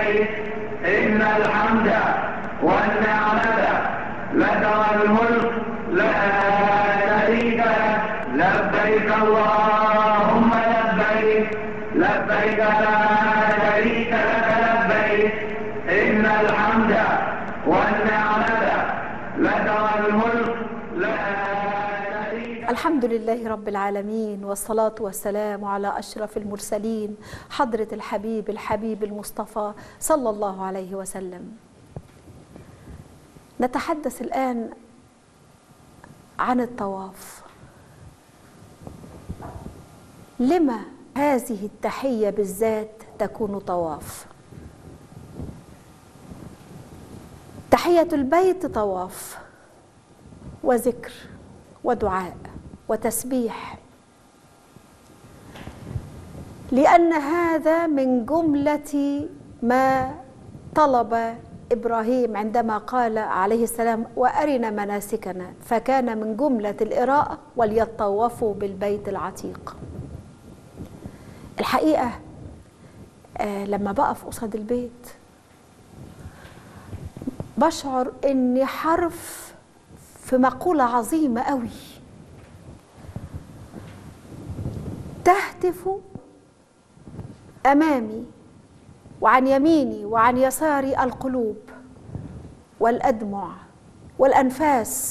لبيك إن الحمد والنعمة لك والملك لا شريك لك لبيك اللهم لبيك لبيك لا شريك لك لبيك إن الحمد والنعمة لك والملك لا شريك لك الحمد لله رب العالمين والصلاة والسلام على أشرف المرسلين حضرة الحبيب الحبيب المصطفى صلى الله عليه وسلم نتحدث الآن عن الطواف لما هذه التحية بالذات تكون طواف تحية البيت طواف وذكر ودعاء وتسبيح لأن هذا من جملة ما طلب إبراهيم عندما قال عليه السلام وأرنا مناسكنا فكان من جملة الإراءة وليطوفوا بالبيت العتيق الحقيقة آه لما بقف قصاد البيت بشعر إني حرف في مقولة عظيمة قوي تهتف امامي وعن يميني وعن يساري القلوب والادمع والانفاس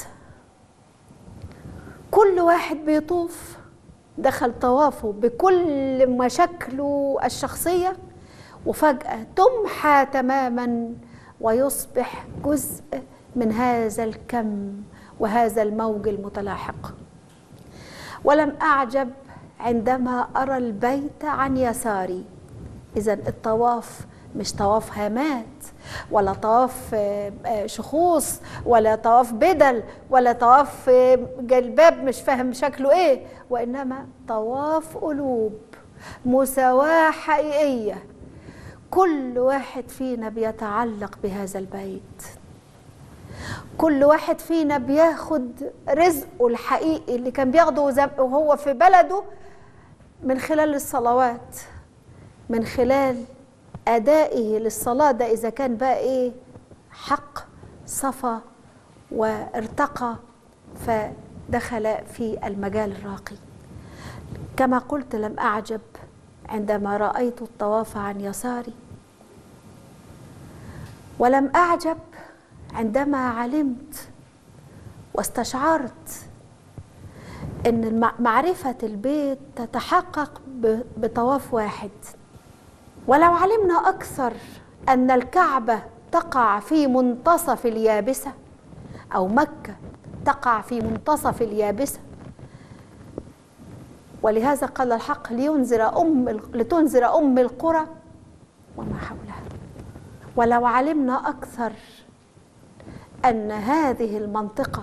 كل واحد بيطوف دخل طوافه بكل مشاكله الشخصيه وفجاه تمحى تماما ويصبح جزء من هذا الكم وهذا الموج المتلاحق ولم اعجب عندما ارى البيت عن يساري اذا الطواف مش طواف هامات ولا طواف شخوص ولا طواف بدل ولا طواف جلباب مش فاهم شكله ايه وانما طواف قلوب مساواه حقيقيه كل واحد فينا بيتعلق بهذا البيت كل واحد فينا بياخد رزقه الحقيقي اللي كان بياخده وهو في بلده من خلال الصلوات من خلال أدائه للصلاة ده إذا كان بقى إيه حق صفى وارتقى فدخل في المجال الراقي كما قلت لم أعجب عندما رأيت الطواف عن يساري ولم أعجب عندما علمت واستشعرت ان معرفه البيت تتحقق بطواف واحد ولو علمنا اكثر ان الكعبه تقع في منتصف اليابسه او مكه تقع في منتصف اليابسه ولهذا قال الحق لينذر ام لتنذر ام القرى وما حولها ولو علمنا اكثر ان هذه المنطقه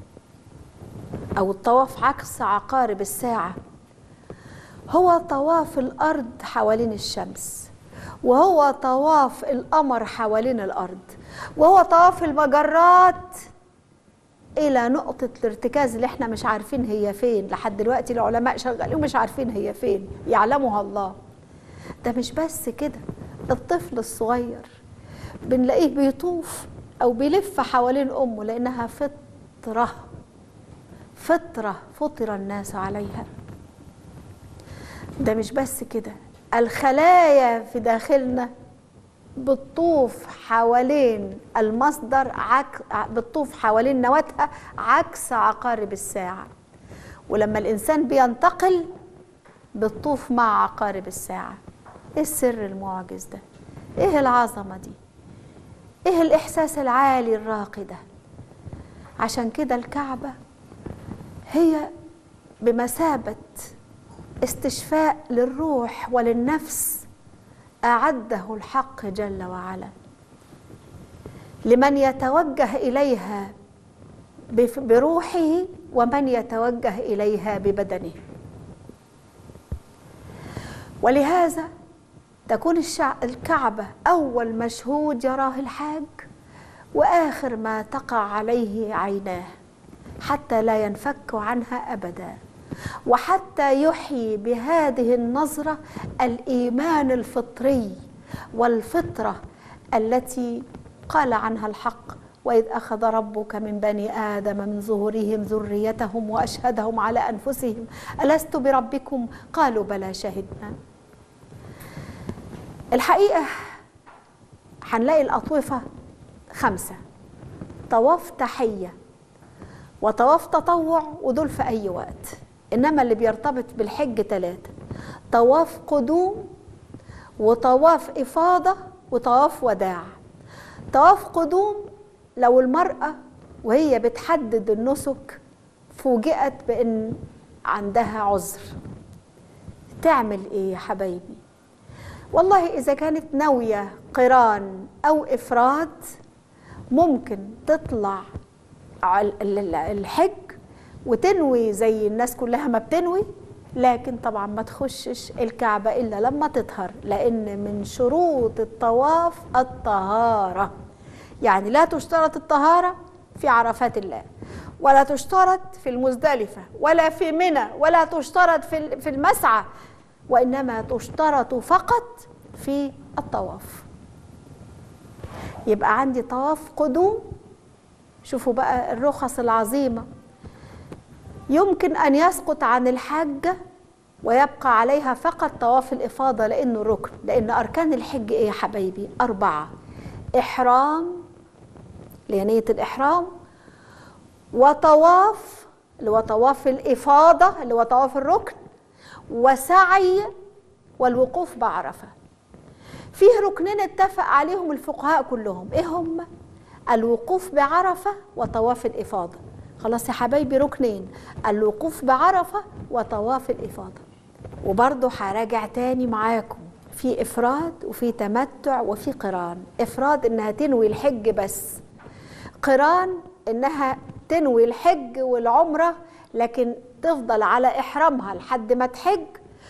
او الطواف عكس عقارب الساعه هو طواف الارض حوالين الشمس وهو طواف القمر حوالين الارض وهو طواف المجرات الى نقطه الارتكاز اللي احنا مش عارفين هي فين لحد دلوقتي العلماء شغالين ومش عارفين هي فين يعلمها الله ده مش بس كده الطفل الصغير بنلاقيه بيطوف او بيلف حوالين امه لانها فطره فطره فطر الناس عليها ده مش بس كده الخلايا في داخلنا بتطوف حوالين المصدر عك... بتطوف حوالين نواتها عكس عقارب الساعة ولما الإنسان بينتقل بتطوف مع عقارب الساعة إيه السر المعجز ده؟ إيه العظمة دي؟ إيه الإحساس العالي الراقي ده؟ عشان كده الكعبة هي بمثابة استشفاء للروح وللنفس أعده الحق جل وعلا لمن يتوجه إليها بروحه ومن يتوجه إليها ببدنه ولهذا تكون الكعبة أول مشهود يراه الحاج وآخر ما تقع عليه عيناه حتى لا ينفك عنها أبداً وحتى يحيي بهذه النظره الايمان الفطري والفطره التي قال عنها الحق واذ اخذ ربك من بني ادم من ظهورهم ذريتهم واشهدهم على انفسهم الست بربكم قالوا بلى شهدنا الحقيقه هنلاقي الاطوفه خمسه طواف تحيه وطواف تطوع ودول في اي وقت انما اللي بيرتبط بالحج ثلاثه طواف قدوم وطواف افاضه وطواف وداع طواف قدوم لو المراه وهي بتحدد النسك فوجئت بان عندها عذر تعمل ايه يا حبايبي والله اذا كانت ناويه قران او افراد ممكن تطلع الحج وتنوي زي الناس كلها ما بتنوي لكن طبعا ما تخشش الكعبة إلا لما تطهر لأن من شروط الطواف الطهارة يعني لا تشترط الطهارة في عرفات الله ولا تشترط في المزدلفة ولا في منى ولا تشترط في في المسعى وإنما تشترط فقط في الطواف يبقى عندي طواف قدوم شوفوا بقى الرخص العظيمة يمكن أن يسقط عن الحجة ويبقى عليها فقط طواف الإفاضة لأنه ركن لأن أركان الحج إيه يا حبايبي أربعة إحرام لنية الإحرام وطواف اللي هو طواف الإفاضة اللي هو طواف الركن وسعي والوقوف بعرفة فيه ركنين اتفق عليهم الفقهاء كلهم إيه هم؟ الوقوف بعرفة وطواف الإفاضة خلاص يا حبايبي ركنين الوقوف بعرفة وطواف الإفاضة وبرضه هراجع تاني معاكم في إفراد وفي تمتع وفي قران إفراد إنها تنوي الحج بس قران إنها تنوي الحج والعمرة لكن تفضل على إحرامها لحد ما تحج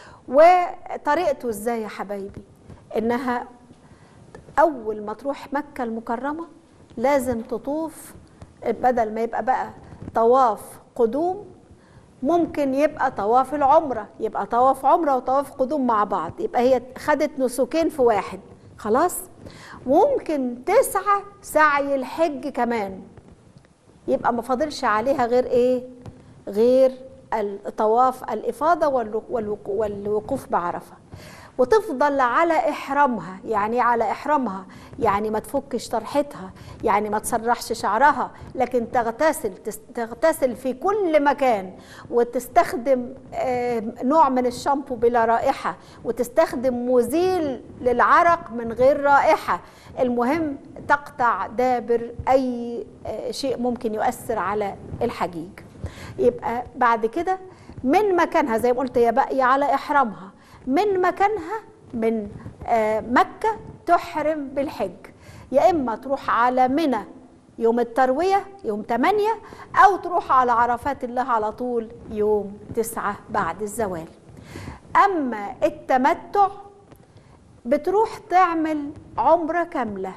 وطريقته إزاي يا حبايبي إنها أول ما تروح مكة المكرمة لازم تطوف بدل ما يبقى بقى طواف قدوم ممكن يبقى طواف العمره يبقى طواف عمره وطواف قدوم مع بعض يبقى هي خدت نسكين في واحد خلاص ممكن تسعى سعي الحج كمان يبقى ما فاضلش عليها غير ايه غير الطواف الافاضه والوقوف بعرفه وتفضل على إحرامها يعني على إحرامها يعني ما تفكش طرحتها يعني ما تسرحش شعرها لكن تغتسل تغتسل في كل مكان وتستخدم نوع من الشامبو بلا رائحة وتستخدم مزيل للعرق من غير رائحة المهم تقطع دابر أي شيء ممكن يؤثر على الحجيج يبقى بعد كده من مكانها زي ما قلت هي باقية على إحرامها من مكانها من مكة تحرم بالحج يا إما تروح على منى يوم التروية يوم 8 أو تروح على عرفات الله على طول يوم 9 بعد الزوال أما التمتع بتروح تعمل عمرة كاملة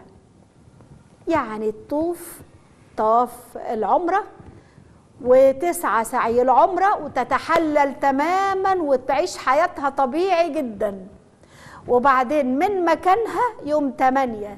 يعني تطوف طواف العمرة وتسعى سعي العمرة وتتحلل تماما وتعيش حياتها طبيعي جدا وبعدين من مكانها يوم 8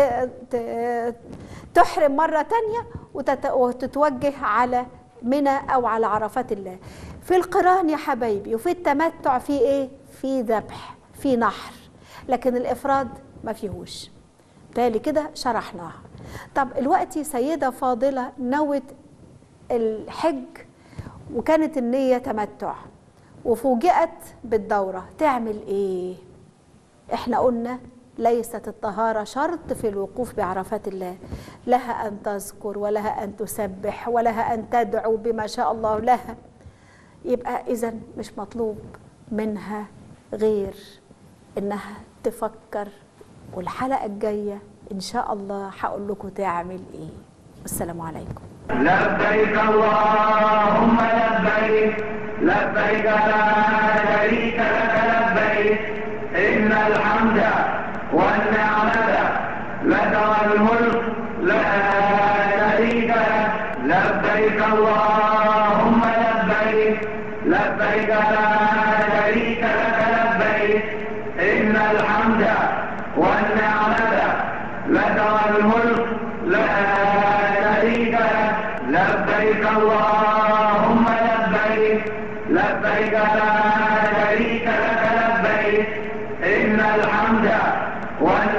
تحرم مرة تانية وتتوجه على منى أو على عرفات الله في القران يا حبايبي وفي التمتع في إيه؟ في ذبح في نحر لكن الإفراد ما فيهوش بالتالي كده شرحناها طب الوقت سيدة فاضلة نوت الحج وكانت النية تمتع وفوجئت بالدورة تعمل ايه احنا قلنا ليست الطهارة شرط في الوقوف بعرفات الله لها أن تذكر ولها أن تسبح ولها أن تدعو بما شاء الله لها يبقى إذا مش مطلوب منها غير إنها تفكر والحلقة الجاية إن شاء الله هقول لكم تعمل إيه والسلام عليكم لبيك اللهم لبيك لبيك لا شريك لك لبيك إن الحمد والنعمة لك والملك لا شريك لك لبيك اللهم لبيك لبيك لا شريك لك لبيك إن الحمد والنعمة لك لبيك اللهم لبيك لبيك لا شريك لك لبيك إن الحمد والنعمة